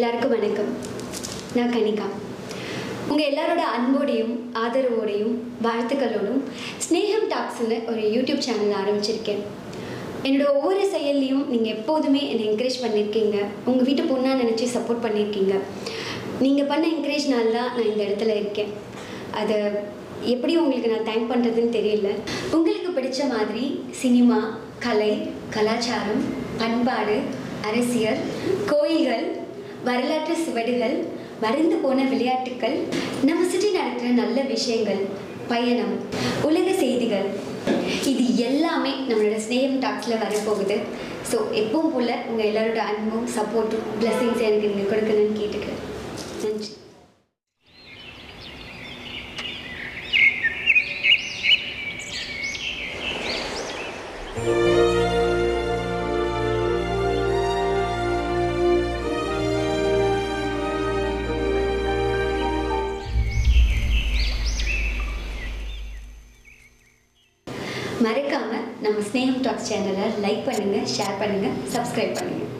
எல்லாருக்கும் வணக்கம் நான் கனிகா உங்கள் எல்லாரோட அன்போடையும் ஆதரவோடையும் வாழ்த்துக்களோடும் ஸ்னேகம் டாக்ஸ்னு ஒரு யூடியூப் சேனல் ஆரம்பிச்சிருக்கேன் என்னோட ஒவ்வொரு செயல்லையும் நீங்கள் எப்போதுமே என்னை என்கரேஜ் பண்ணியிருக்கீங்க உங்கள் வீட்டு பொண்ணாக நினச்சி சப்போர்ட் பண்ணியிருக்கீங்க நீங்கள் பண்ண என்கரேஜ்னால தான் நான் இந்த இடத்துல இருக்கேன் அதை எப்படி உங்களுக்கு நான் தேங்க் பண்ணுறதுன்னு தெரியல உங்களுக்கு பிடிச்ச மாதிரி சினிமா கலை கலாச்சாரம் பண்பாடு அரசியல் கோயில்கள் வரலாற்று சுவடுகள் மறைந்து போன விளையாட்டுக்கள் நம்ம சுற்றி நடக்கிற நல்ல விஷயங்கள் பயணம் உலக செய்திகள் இது எல்லாமே நம்மளோட ஸ்னேகம் டாக்ஸில் வரப்போகுது ஸோ எப்பவும் போல் உங்கள் எல்லாரோட அன்பும் சப்போர்ட்டும் பிளெஸிங்ஸ் எனக்கு நீங்கள் கொடுக்கணும்னு கேட்டுக்கிறேன் நன்றி மறக்காமல் நம்ம ஸ்னேகம் டாக்ஸ் சேனலை லைக் பண்ணுங்கள் ஷேர் பண்ணுங்கள் சப்ஸ்கிரைப் பண்ணுங்கள்